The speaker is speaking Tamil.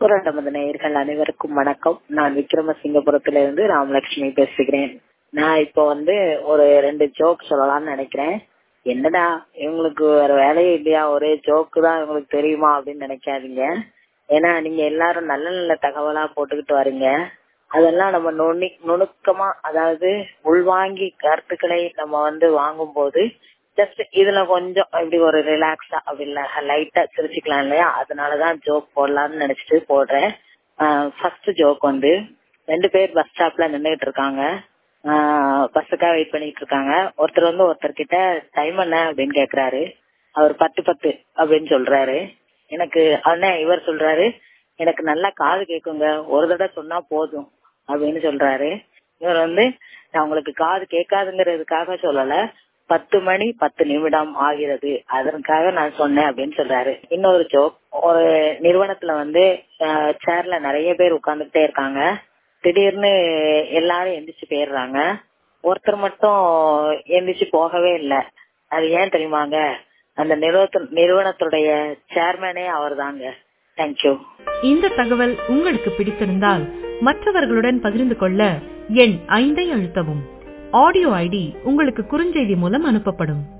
குரல் நமது நேயர்கள் அனைவருக்கும் வணக்கம் நான் விக்ரமசிங்கபுரத்திலிருந்து ராமலட்சுமி பேசுகிறேன் நான் இப்போ வந்து ஒரு ரெண்டு ஜோக் சொல்லலாம்னு நினைக்கிறேன் என்னடா இவங்களுக்கு வேற வேலையே இல்லையா ஒரே ஜோக்கு தான் இவங்களுக்கு தெரியுமா அப்படின்னு நினைக்காதீங்க ஏன்னா நீங்க எல்லாரும் நல்ல நல்ல தகவலா போட்டுக்கிட்டு வரீங்க அதெல்லாம் நம்ம நுனி நுணுக்கமா அதாவது உள்வாங்கி கருத்துக்களை நம்ம வந்து வாங்கும் போது ஜஸ்ட் இதுல கொஞ்சம் இப்படி ஒரு ரிலாக்ஸா அப்படி லைட்டா சிரிச்சுக்கலாம் இல்லையா அதனாலதான் ஜோக் போடலாம்னு நினைச்சிட்டு போடுறேன் ஃபர்ஸ்ட் ஜோக் வந்து ரெண்டு பேர் பஸ் ஸ்டாப்ல நின்றுட்டு இருக்காங்க பஸ்ஸுக்காக வெயிட் பண்ணிட்டு இருக்காங்க ஒருத்தர் வந்து ஒருத்தர் கிட்ட டைம் என்ன அப்படின்னு கேக்குறாரு அவர் பத்து பத்து அப்படின்னு சொல்றாரு எனக்கு அண்ணன் இவர் சொல்றாரு எனக்கு நல்லா காது கேக்குங்க ஒரு தடவை சொன்னா போதும் அப்படின்னு சொல்றாரு இவர் வந்து நான் உங்களுக்கு காது கேட்காதுங்கிறதுக்காக சொல்லல பத்து மணி பத்து நிமிடம் ஆகிறது அதற்காக நான் சொன்னேன் அப்படின்னு சொல்றாரு இன்னொரு ஜோக் ஒரு நிறுவனத்துல வந்து சேர்ல நிறைய பேர் உட்கார்ந்துகிட்டே இருக்காங்க திடீர்னு எல்லாரும் எந்திரிச்சு போயிடுறாங்க ஒருத்தர் மட்டும் எந்திரிச்சு போகவே இல்லை அது ஏன் தெரியுமாங்க அந்த நிறுவன நிறுவனத்துடைய சேர்மனே அவர் தாங்க தேங்க்யூ இந்த தகவல் உங்களுக்கு பிடித்திருந்தால் மற்றவர்களுடன் பகிர்ந்து கொள்ள எண் ஐந்தை அழுத்தவும் ஆடியோ ஐடி உங்களுக்கு குறுஞ்செய்தி மூலம் அனுப்பப்படும்